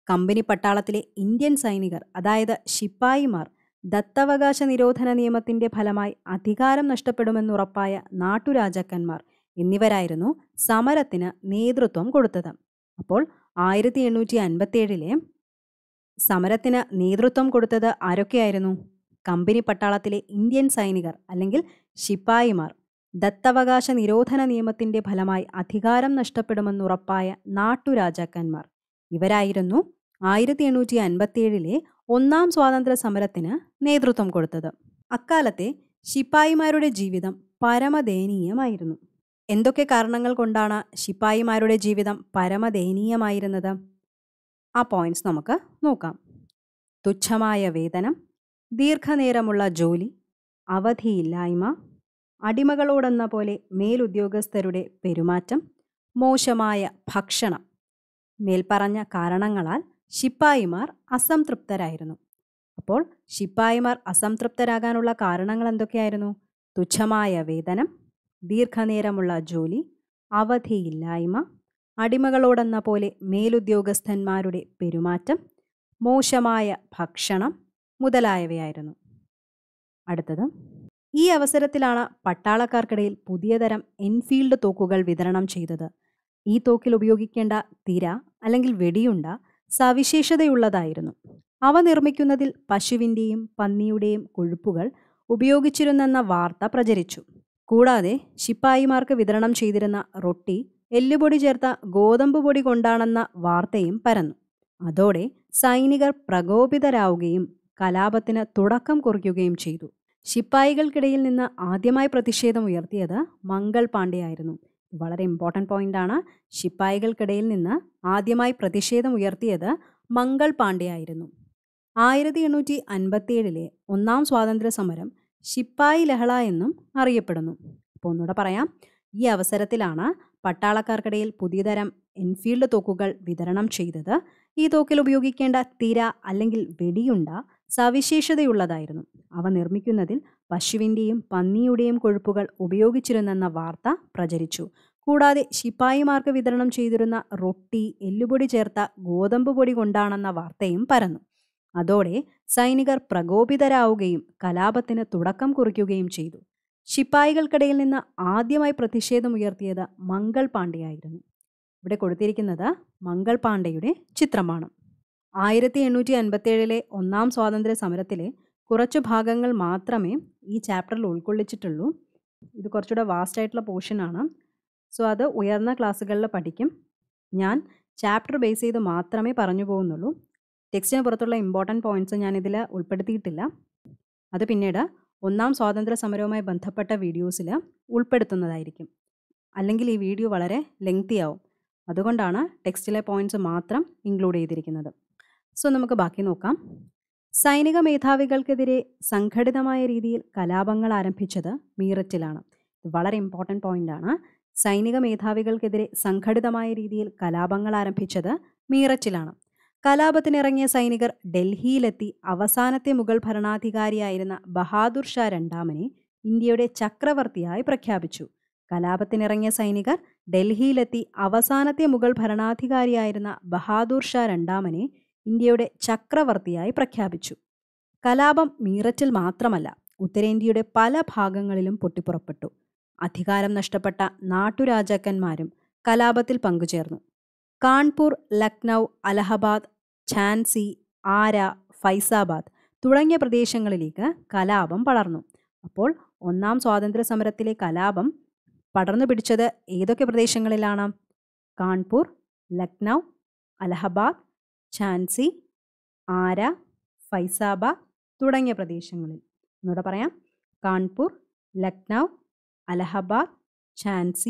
കമ്പനി പട്ടാളത്തിലെ ഇന്ത്യൻ സൈനികർ അതായത് ശിപ്പായിമാർ ദത്തവകാശ നിരോധന നിയമത്തിന്റെ ഫലമായി അധികാരം നഷ്ടപ്പെടുമെന്നുറപ്പായ നാട്ടുരാജാക്കന്മാർ എന്നിവരായിരുന്നു സമരത്തിന് നേതൃത്വം കൊടുത്തത് അപ്പോൾ ആയിരത്തി എണ്ണൂറ്റി അൻപത്തിയേഴിലെ സമരത്തിന് നേതൃത്വം കൊടുത്തത് ആരൊക്കെയായിരുന്നു കമ്പനി പട്ടാളത്തിലെ ഇന്ത്യൻ സൈനികർ അല്ലെങ്കിൽ ശിപ്പായിമാർ ദത്തവകാശ നിരോധന നിയമത്തിന്റെ ഫലമായി അധികാരം നഷ്ടപ്പെടുമെന്നുറപ്പായ നാട്ടുരാജാക്കന്മാർ ഇവരായിരുന്നു ആയിരത്തി എണ്ണൂറ്റി അൻപത്തിയേഴിലെ ഒന്നാം സ്വാതന്ത്ര്യ സമരത്തിന് നേതൃത്വം കൊടുത്തത് അക്കാലത്തെ ശിപ്പായിമാരുടെ ജീവിതം പരമദയനീയമായിരുന്നു എന്തൊക്കെ കാരണങ്ങൾ കൊണ്ടാണ് ശിപ്പായിമാരുടെ ജീവിതം പരമദയനീയമായിരുന്നത് ആ പോയിന്റ്സ് നമുക്ക് നോക്കാം തുച്ഛമായ വേതനം ദീർഘനേരമുള്ള ജോലി അവധിയില്ലായ്മ അടിമകളോടെന്ന പോലെ മേലുദ്യോഗസ്ഥരുടെ പെരുമാറ്റം മോശമായ ഭക്ഷണം മേൽപ്പറഞ്ഞ കാരണങ്ങളാൽ ശിപ്പായിമാർ അസംതൃപ്തരായിരുന്നു അപ്പോൾ ശിപ്പായിമാർ അസംതൃപ്തരാകാനുള്ള കാരണങ്ങൾ എന്തൊക്കെയായിരുന്നു തുച്ഛമായ വേതനം ദീർഘനേരമുള്ള ജോലി അവധിയില്ലായ്മ അടിമകളോടെന്ന പോലെ മേലുദ്യോഗസ്ഥന്മാരുടെ പെരുമാറ്റം മോശമായ ഭക്ഷണം മുതലായവയായിരുന്നു അടുത്തത് ഈ അവസരത്തിലാണ് പട്ടാളക്കാർക്കിടയിൽ പുതിയ തരം എൻഫീൽഡ് തോക്കുകൾ വിതരണം ചെയ്തത് ഈ തോക്കിൽ ഉപയോഗിക്കേണ്ട തിര അല്ലെങ്കിൽ വെടിയുണ്ട സവിശേഷതയുള്ളതായിരുന്നു അവ നിർമ്മിക്കുന്നതിൽ പശുവിൻ്റെയും പന്നിയുടെയും കൊഴുപ്പുകൾ ഉപയോഗിച്ചിരുന്നെന്ന വാർത്ത പ്രചരിച്ചു കൂടാതെ ശിപ്പായിമാർക്ക് വിതരണം ചെയ്തിരുന്ന റൊട്ടി എല്ലുപൊടി ചേർത്ത ഗോതമ്പ് പൊടി കൊണ്ടാണെന്ന വാർത്തയും പരന്നു അതോടെ സൈനികർ പ്രകോപിതരാവുകയും കലാപത്തിന് തുടക്കം കുറിക്കുകയും ചെയ്തു ശിപ്പായികൾക്കിടയിൽ നിന്ന് ആദ്യമായി പ്രതിഷേധം ഉയർത്തിയത് മംഗൾ പാണ്ഡെയായിരുന്നു വളരെ ഇമ്പോർട്ടൻ്റ് പോയിന്റാണ് ശിപ്പായികൾക്കിടയിൽ നിന്ന് ആദ്യമായി പ്രതിഷേധം ഉയർത്തിയത് മംഗൾ പാണ്ഡെയായിരുന്നു ആയിരത്തി എണ്ണൂറ്റി അൻപത്തിയേഴിലെ ഒന്നാം സ്വാതന്ത്ര്യ സമരം ശിപ്പായി ലഹള എന്നും അറിയപ്പെടുന്നു അപ്പോൾ ഒന്നുകൂടെ പറയാം ഈ അവസരത്തിലാണ് പട്ടാളക്കാർക്കിടയിൽ പുതിയതരം എൻഫീൽഡ് തോക്കുകൾ വിതരണം ചെയ്തത് ഈ തോക്കിൽ ഉപയോഗിക്കേണ്ട തിര അല്ലെങ്കിൽ വെടിയുണ്ട സവിശേഷതയുള്ളതായിരുന്നു അവ നിർമ്മിക്കുന്നതിൽ പശുവിൻ്റെയും പന്നിയുടെയും കൊഴുപ്പുകൾ ഉപയോഗിച്ചിരുന്നെന്ന വാർത്ത പ്രചരിച്ചു കൂടാതെ ശിപ്പായിമാർക്ക് വിതരണം ചെയ്തിരുന്ന റൊട്ടി എല്ലുപൊടി ചേർത്ത ഗോതമ്പ് പൊടി കൊണ്ടാണെന്ന വാർത്തയും പരന്നു അതോടെ സൈനികർ പ്രകോപിതരാവുകയും കലാപത്തിന് തുടക്കം കുറിക്കുകയും ചെയ്തു ശിപ്പായികൾക്കിടയിൽ നിന്ന് ആദ്യമായി പ്രതിഷേധമുയർത്തിയത് മംഗൾ പാണ്ഡെയായിരുന്നു ഇവിടെ കൊടുത്തിരിക്കുന്നത് മംഗൾ പാണ്ഡെയുടെ ചിത്രമാണ് ആയിരത്തി എണ്ണൂറ്റി അൻപത്തേഴിലെ ഒന്നാം സ്വാതന്ത്ര്യ സമരത്തിലെ കുറച്ച് ഭാഗങ്ങൾ മാത്രമേ ഈ ചാപ്റ്ററിൽ ഉൾക്കൊള്ളിച്ചിട്ടുള്ളൂ ഇത് കുറച്ചുകൂടെ വാസ്റ്റ് ആയിട്ടുള്ള പോർഷനാണ് സോ അത് ഉയർന്ന ക്ലാസ്സുകളിൽ പഠിക്കും ഞാൻ ചാപ്റ്റർ ബേസ് ചെയ്ത് മാത്രമേ പറഞ്ഞു പോകുന്നുള്ളൂ ടെക്സ്റ്റിന് പുറത്തുള്ള ഇമ്പോർട്ടൻറ്റ് പോയിൻറ്റ്സ് ഞാനിതിൽ ഉൾപ്പെടുത്തിയിട്ടില്ല അത് പിന്നീട് ഒന്നാം സ്വാതന്ത്ര്യ സമരവുമായി ബന്ധപ്പെട്ട വീഡിയോസിൽ ഉൾപ്പെടുത്തുന്നതായിരിക്കും അല്ലെങ്കിൽ ഈ വീഡിയോ വളരെ ലെങ്തി ആവും അതുകൊണ്ടാണ് ടെക്സ്റ്റിലെ പോയിൻറ്റ്സ് മാത്രം ഇൻക്ലൂഡ് ചെയ്തിരിക്കുന്നത് സോ നമുക്ക് ബാക്കി നോക്കാം സൈനിക മേധാവികൾക്കെതിരെ സംഘടിതമായ രീതിയിൽ കലാപങ്ങൾ ആരംഭിച്ചത് മീററ്റിലാണ് ഇത് വളരെ ഇമ്പോർട്ടൻ്റ് പോയിൻ്റാണ് സൈനിക മേധാവികൾക്കെതിരെ സംഘടിതമായ രീതിയിൽ കലാപങ്ങൾ ആരംഭിച്ചത് മീററ്റിലാണ് കലാപത്തിനിറങ്ങിയ സൈനികർ ഡൽഹിയിലെത്തി അവസാനത്തെ മുഗൾ ഭരണാധികാരിയായിരുന്ന ബഹാദുർ ഷാ രണ്ടാമനെ ഇന്ത്യയുടെ ചക്രവർത്തിയായി പ്രഖ്യാപിച്ചു കലാപത്തിനിറങ്ങിയ സൈനികർ ഡൽഹിയിലെത്തി അവസാനത്തെ മുഗൾ ഭരണാധികാരിയായിരുന്ന ബഹാദൂർ ഷാ രണ്ടാമനെ ഇന്ത്യയുടെ ചക്രവർത്തിയായി പ്രഖ്യാപിച്ചു കലാപം മീററ്റിൽ മാത്രമല്ല ഉത്തരേന്ത്യയുടെ പല ഭാഗങ്ങളിലും പൊട്ടിപ്പുറപ്പെട്ടു അധികാരം നഷ്ടപ്പെട്ട നാട്ടുരാജാക്കന്മാരും കലാപത്തിൽ പങ്കുചേർന്നു കാൺപൂർ ലക്നൗ അലഹബാദ് ഝാൻസി ആര ഫൈസാബാദ് തുടങ്ങിയ പ്രദേശങ്ങളിലേക്ക് കലാപം പടർന്നു അപ്പോൾ ഒന്നാം സ്വാതന്ത്ര്യ സമരത്തിലെ കലാപം പടർന്നു പിടിച്ചത് ഏതൊക്കെ പ്രദേശങ്ങളിലാണ് കാൺപൂർ ലക്നൗ അലഹബാദ് ഝാൻസി ആര ഫൈസാബാദ് തുടങ്ങിയ പ്രദേശങ്ങളിൽ ഒന്നുകൂടെ പറയാം കാൺപൂർ ലക്നൗ അലഹബാദ് ഝാൻസി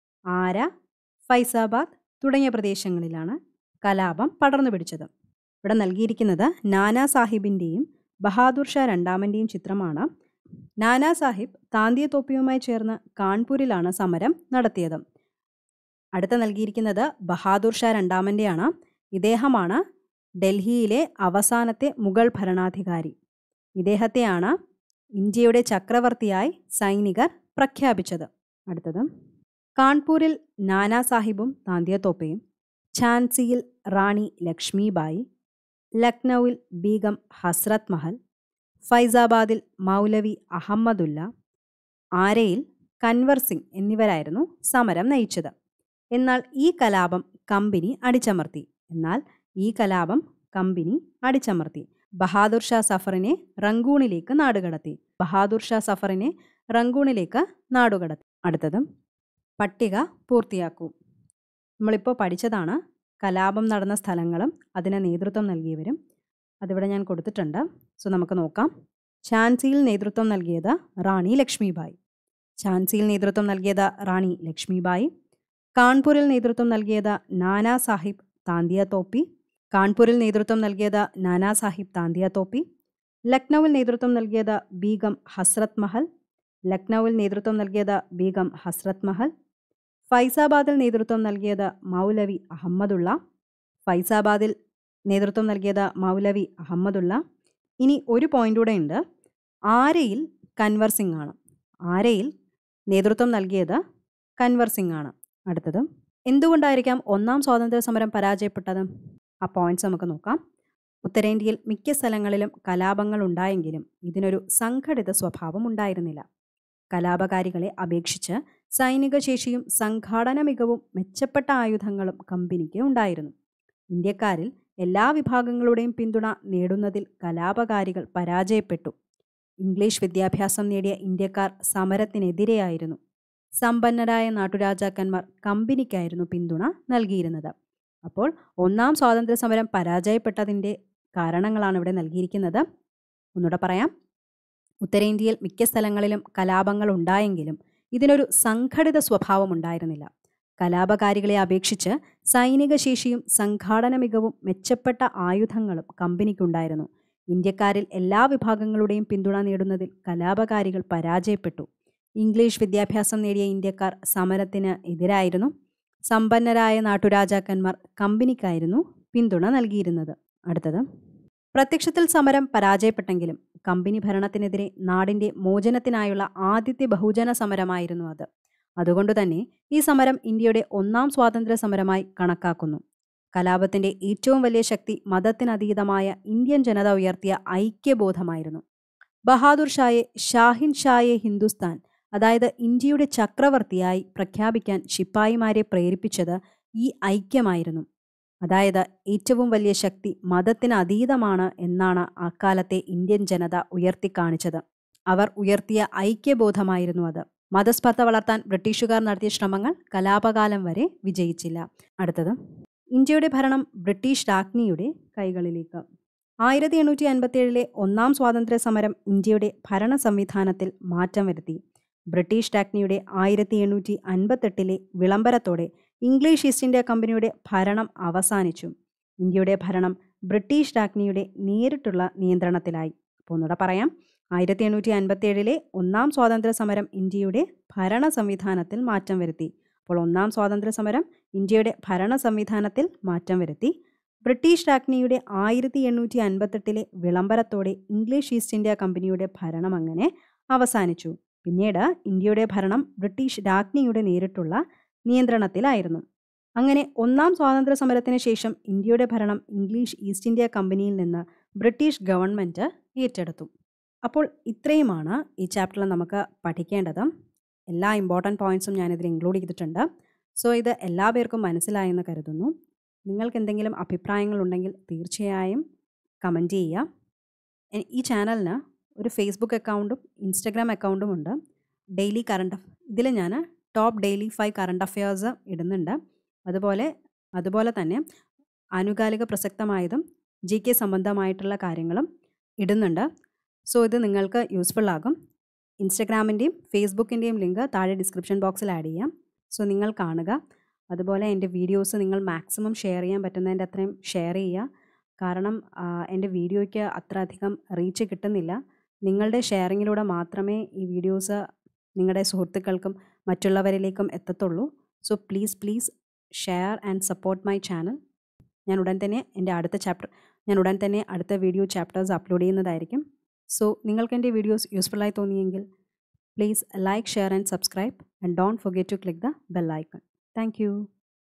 ആര ഫൈസാബാദ് തുടങ്ങിയ പ്രദേശങ്ങളിലാണ് കലാപം പടർന്നു പിടിച്ചത് ഇവിടെ നൽകിയിരിക്കുന്നത് നാനാ സാഹിബിൻ്റെയും ബഹാദൂർ ഷാ രണ്ടാമൻ്റെയും ചിത്രമാണ് നാനാ സാഹിബ് താന്തിയ തോപ്പിയുമായി ചേർന്ന് കാൺപൂരിലാണ് സമരം നടത്തിയത് അടുത്ത നൽകിയിരിക്കുന്നത് ബഹാദൂർ ഷാ രണ്ടാമൻ്റെയാണ് ഇദ്ദേഹമാണ് ഡൽഹിയിലെ അവസാനത്തെ മുഗൾ ഭരണാധികാരി ഇദ്ദേഹത്തെയാണ് ഇന്ത്യയുടെ ചക്രവർത്തിയായി സൈനികർ പ്രഖ്യാപിച്ചത് അടുത്തത് കാൺപൂരിൽ നാനാ സാഹിബും താന്തിയ തോപ്പയും ഝാൻസിയിൽ റാണി ലക്ഷ്മിബായി ലക്നൌവിൽ ബീഗം ഹസ്രത് മഹൽ ഫൈസാബാദിൽ മൗലവി അഹമ്മദുല്ല ആരയിൽ കൻവർ സിംഗ് എന്നിവരായിരുന്നു സമരം നയിച്ചത് എന്നാൽ ഈ കലാപം കമ്പനി അടിച്ചമർത്തി എന്നാൽ ഈ കലാപം കമ്പനി അടിച്ചമർത്തി ബഹാദുർ ഷാ സഫറിനെ റങ്കൂണിലേക്ക് നാടുകടത്തി ബഹാദുർ ഷാ സഫറിനെ റങ്കൂണിലേക്ക് നാടുകടത്തി അടുത്തത് പട്ടിക പൂർത്തിയാക്കൂ നമ്മളിപ്പോൾ പഠിച്ചതാണ് കലാപം നടന്ന സ്ഥലങ്ങളും അതിന് നേതൃത്വം നൽകിയവരും അതിവിടെ ഞാൻ കൊടുത്തിട്ടുണ്ട് സോ നമുക്ക് നോക്കാം ഝാൻസിയിൽ നേതൃത്വം നൽകിയത് റാണി ലക്ഷ്മിബായി ഝാൻസിയിൽ നേതൃത്വം ലക്ഷ്മിബായി റാണി ലക്ഷ്മിബായി കാൺപൂരിൽ നേതൃത്വം നൽകിയത് നാനാ സാഹിബ് താന്തിയ തോപ്പി കാൺപൂരിൽ നേതൃത്വം നൽകിയത് നാനാ സാഹിബ് താന്തിയ തോപ്പി ലക്നൌവിൽ നേതൃത്വം നൽകിയത് ബീഗം ഹസ്രത് മഹൽ ലക്നൌവിൽ നേതൃത്വം നൽകിയത് ബീഗം ഹസ്രത് മഹൽ ഫൈസാബാദിൽ നേതൃത്വം നൽകിയത് മൗലവി അഹമ്മദുള്ള ഫൈസാബാദിൽ നേതൃത്വം നൽകിയത് മൗലവി അഹമ്മദുള്ള ഇനി ഒരു പോയിന്റ് കൂടെ ഉണ്ട് ആരയിൽ കൻവർ സിംഗ് ആണ് ആരയിൽ നേതൃത്വം നൽകിയത് കൻവർ സിംഗ് ആണ് അടുത്തത് എന്തുകൊണ്ടായിരിക്കാം ഒന്നാം സ്വാതന്ത്ര്യ സമരം പരാജയപ്പെട്ടത് ആ പോയിന്റ്സ് നമുക്ക് നോക്കാം ഉത്തരേന്ത്യയിൽ മിക്ക സ്ഥലങ്ങളിലും കലാപങ്ങൾ ഉണ്ടായെങ്കിലും ഇതിനൊരു സംഘടിത സ്വഭാവം ഉണ്ടായിരുന്നില്ല കലാപകാരികളെ അപേക്ഷിച്ച് സൈനിക ശേഷിയും സംഘാടന മികവും മെച്ചപ്പെട്ട ആയുധങ്ങളും കമ്പനിക്ക് ഉണ്ടായിരുന്നു ഇന്ത്യക്കാരിൽ എല്ലാ വിഭാഗങ്ങളുടെയും പിന്തുണ നേടുന്നതിൽ കലാപകാരികൾ പരാജയപ്പെട്ടു ഇംഗ്ലീഷ് വിദ്യാഭ്യാസം നേടിയ ഇന്ത്യക്കാർ സമരത്തിനെതിരെയായിരുന്നു സമ്പന്നരായ നാട്ടുരാജാക്കന്മാർ കമ്പനിക്കായിരുന്നു പിന്തുണ നൽകിയിരുന്നത് അപ്പോൾ ഒന്നാം സ്വാതന്ത്ര്യ സമരം പരാജയപ്പെട്ടതിൻ്റെ കാരണങ്ങളാണ് ഇവിടെ നൽകിയിരിക്കുന്നത് ഒന്നുകൂടെ പറയാം ഉത്തരേന്ത്യയിൽ മിക്ക സ്ഥലങ്ങളിലും കലാപങ്ങൾ ഉണ്ടായെങ്കിലും ഇതിനൊരു സംഘടിത സ്വഭാവം ഉണ്ടായിരുന്നില്ല കലാപകാരികളെ അപേക്ഷിച്ച് സൈനിക ശേഷിയും സംഘാടന മികവും മെച്ചപ്പെട്ട ആയുധങ്ങളും കമ്പനിക്കുണ്ടായിരുന്നു ഇന്ത്യക്കാരിൽ എല്ലാ വിഭാഗങ്ങളുടെയും പിന്തുണ നേടുന്നതിൽ കലാപകാരികൾ പരാജയപ്പെട്ടു ഇംഗ്ലീഷ് വിദ്യാഭ്യാസം നേടിയ ഇന്ത്യക്കാർ സമരത്തിന് എതിരായിരുന്നു സമ്പന്നരായ നാട്ടുരാജാക്കന്മാർ കമ്പനിക്കായിരുന്നു പിന്തുണ നൽകിയിരുന്നത് അടുത്തത് പ്രത്യക്ഷത്തിൽ സമരം പരാജയപ്പെട്ടെങ്കിലും കമ്പനി ഭരണത്തിനെതിരെ നാടിൻ്റെ മോചനത്തിനായുള്ള ആദ്യത്തെ ബഹുജന സമരമായിരുന്നു അത് അതുകൊണ്ട് തന്നെ ഈ സമരം ഇന്ത്യയുടെ ഒന്നാം സ്വാതന്ത്ര്യ സമരമായി കണക്കാക്കുന്നു കലാപത്തിൻ്റെ ഏറ്റവും വലിയ ശക്തി മതത്തിനതീതമായ ഇന്ത്യൻ ജനത ഉയർത്തിയ ഐക്യബോധമായിരുന്നു ബഹാദുർ ഷായെ ഷാഹിൻ ഷായെ ഹിന്ദുസ്ഥാൻ അതായത് ഇന്ത്യയുടെ ചക്രവർത്തിയായി പ്രഖ്യാപിക്കാൻ ശിപ്പായിമാരെ പ്രേരിപ്പിച്ചത് ഈ ഐക്യമായിരുന്നു അതായത് ഏറ്റവും വലിയ ശക്തി മതത്തിന് അതീതമാണ് എന്നാണ് അക്കാലത്തെ ഇന്ത്യൻ ജനത ഉയർത്തിക്കാണിച്ചത് അവർ ഉയർത്തിയ ഐക്യബോധമായിരുന്നു അത് മതസ്പർദ്ധ വളർത്താൻ ബ്രിട്ടീഷുകാർ നടത്തിയ ശ്രമങ്ങൾ കലാപകാലം വരെ വിജയിച്ചില്ല അടുത്തത് ഇന്ത്യയുടെ ഭരണം ബ്രിട്ടീഷ് രാജ്ഞിയുടെ കൈകളിലേക്ക് ആയിരത്തി എണ്ണൂറ്റി അൻപത്തിയേഴിലെ ഒന്നാം സ്വാതന്ത്ര്യ സമരം ഇന്ത്യയുടെ ഭരണ സംവിധാനത്തിൽ മാറ്റം വരുത്തി ബ്രിട്ടീഷ് രാജ്ഞിയുടെ ആയിരത്തി എണ്ണൂറ്റി അൻപത്തെട്ടിലെ വിളംബരത്തോടെ ഇംഗ്ലീഷ് ഈസ്റ്റ് ഇന്ത്യ കമ്പനിയുടെ ഭരണം അവസാനിച്ചു ഇന്ത്യയുടെ ഭരണം ബ്രിട്ടീഷ് രാജ്ഞിയുടെ നേരിട്ടുള്ള നിയന്ത്രണത്തിലായി അപ്പോൾ ഒന്നുകൂടെ പറയാം ആയിരത്തി എണ്ണൂറ്റി അൻപത്തിയേഴിലെ ഒന്നാം സ്വാതന്ത്ര്യ സമരം ഇന്ത്യയുടെ ഭരണ സംവിധാനത്തിൽ മാറ്റം വരുത്തി അപ്പോൾ ഒന്നാം സ്വാതന്ത്ര്യ സമരം ഇന്ത്യയുടെ ഭരണ സംവിധാനത്തിൽ മാറ്റം വരുത്തി ബ്രിട്ടീഷ് രാജ്ഞിയുടെ ആയിരത്തി എണ്ണൂറ്റി അൻപത്തെട്ടിലെ വിളംബരത്തോടെ ഇംഗ്ലീഷ് ഈസ്റ്റ് ഇന്ത്യ കമ്പനിയുടെ ഭരണം അങ്ങനെ അവസാനിച്ചു പിന്നീട് ഇന്ത്യയുടെ ഭരണം ബ്രിട്ടീഷ് രാജ്ഞിയുടെ നേരിട്ടുള്ള നിയന്ത്രണത്തിലായിരുന്നു അങ്ങനെ ഒന്നാം സ്വാതന്ത്ര്യ സമരത്തിന് ശേഷം ഇന്ത്യയുടെ ഭരണം ഇംഗ്ലീഷ് ഈസ്റ്റ് ഇന്ത്യ കമ്പനിയിൽ നിന്ന് ബ്രിട്ടീഷ് ഗവൺമെൻറ് ഏറ്റെടുത്തു അപ്പോൾ ഇത്രയുമാണ് ഈ ചാപ്റ്ററിൽ നമുക്ക് പഠിക്കേണ്ടത് എല്ലാ ഇമ്പോർട്ടൻറ്റ് പോയിൻറ്സും ഞാനിതിൽ ഇൻക്ലൂഡ് ചെയ്തിട്ടുണ്ട് സോ ഇത് എല്ലാ പേർക്കും മനസ്സിലായെന്ന് കരുതുന്നു നിങ്ങൾക്ക് എന്തെങ്കിലും അഭിപ്രായങ്ങളുണ്ടെങ്കിൽ തീർച്ചയായും കമൻറ്റ് ചെയ്യുക ഈ ചാനലിന് ഒരു ഫേസ്ബുക്ക് അക്കൗണ്ടും ഇൻസ്റ്റഗ്രാം അക്കൗണ്ടും ഉണ്ട് ഡെയിലി കറണ്ട് ഇതിൽ ഞാൻ top daily five current affairs ഇടുന്നുണ്ട് അതുപോലെ അതുപോലെ തന്നെ ആനുകാലിക പ്രസക്തമായതും ജി കെ സംബന്ധമായിട്ടുള്ള കാര്യങ്ങളും ഇടുന്നുണ്ട് സോ ഇത് നിങ്ങൾക്ക് യൂസ്ഫുൾ ആകും ഇൻസ്റ്റഗ്രാമിൻ്റെയും ഫേസ്ബുക്കിൻ്റെയും ലിങ്ക് താഴെ ഡിസ്ക്രിപ്ഷൻ ബോക്സിൽ ആഡ് ചെയ്യാം സോ നിങ്ങൾ കാണുക അതുപോലെ എൻ്റെ വീഡിയോസ് നിങ്ങൾ മാക്സിമം ഷെയർ ചെയ്യാൻ പറ്റുന്നതിൻ്റെ അത്രയും ഷെയർ ചെയ്യുക കാരണം എൻ്റെ വീഡിയോയ്ക്ക് അത്ര അധികം റീച്ച് കിട്ടുന്നില്ല നിങ്ങളുടെ ഷെയറിങ്ങിലൂടെ മാത്രമേ ഈ വീഡിയോസ് നിങ്ങളുടെ സുഹൃത്തുക്കൾക്കും മറ്റുള്ളവരിലേക്കും എത്തത്തുള്ളൂ so please please share and support my channel ഞാൻ ഉടൻ തന്നെ എൻ്റെ അടുത്ത ചാപ്റ്റർ ഞാൻ ഉടൻ തന്നെ അടുത്ത വീഡിയോ ചാപ്റ്റേഴ്സ് അപ്ലോഡ് ചെയ്യുന്നതായിരിക്കും സോ നിങ്ങൾക്ക് എൻ്റെ വീഡിയോസ് യൂസ്ഫുള്ളായി തോന്നിയെങ്കിൽ please like share and subscribe and don't forget to click the bell icon thank